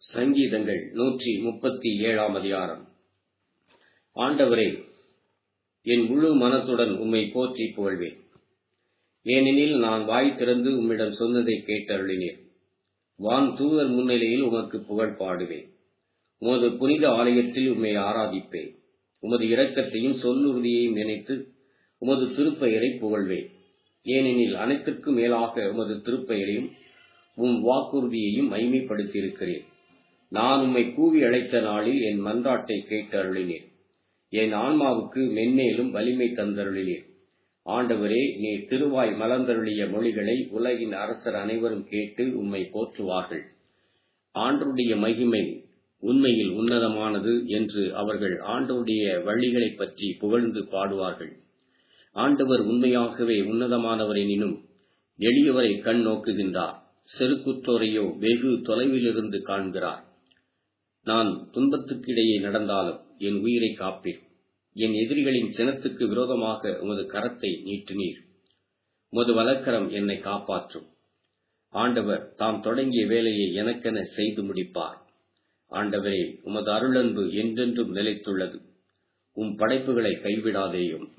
சங்கீதங்கள் நூற்றி முப்பத்தி ஏழாம் அதிகாரம் ஆண்டவரே என் முழு மனத்துடன் உம்மை போற்றி புகழ்வேன் ஏனெனில் நான் வாய் திறந்து உம்மிடம் சொன்னதை கேட்டருளினீர் வான் தூதர் முன்னிலையில் உமக்கு புகழ் பாடுவேன் உமது புனித ஆலயத்தில் உம்மை ஆராதிப்பேன் உமது இரக்கத்தையும் சொல்லுறுதியையும் நினைத்து உமது திருப்பெயரை புகழ்வேன் ஏனெனில் அனைத்திற்கும் மேலாக உமது திருப்பெயரையும் உம் வாக்குறுதியையும் மைமைப்படுத்தியிருக்கிறேன் நான் உம்மை கூவி அழைத்த நாளில் என் மன்றாட்டை கேட்டு அருளினேன் என் ஆன்மாவுக்கு மென்மேலும் வலிமை தந்தருளினேன் ஆண்டவரே நீ திருவாய் மலர்ந்தருளிய மொழிகளை உலகின் அரசர் அனைவரும் கேட்டு உம்மை போற்றுவார்கள் ஆண்டருடைய மகிமை உண்மையில் உன்னதமானது என்று அவர்கள் ஆண்டவருடைய வழிகளைப் பற்றி புகழ்ந்து பாடுவார்கள் ஆண்டவர் உண்மையாகவே உன்னதமானவர் எனினும் எளியவரை கண் நோக்குகின்றார் செருக்குற்றோரையோ வெகு தொலைவிலிருந்து காண்கிறார் நான் துன்பத்துக்கிடையே நடந்தாலும் என் உயிரை காப்பீர் என் எதிரிகளின் சினத்துக்கு விரோதமாக உமது கரத்தை நீட்டினீர் உமது வலக்கரம் என்னை காப்பாற்றும் ஆண்டவர் தாம் தொடங்கிய வேலையை எனக்கென செய்து முடிப்பார் ஆண்டவரே உமது அருளன்பு என்றென்றும் நிலைத்துள்ளது உம் படைப்புகளை கைவிடாதேயும்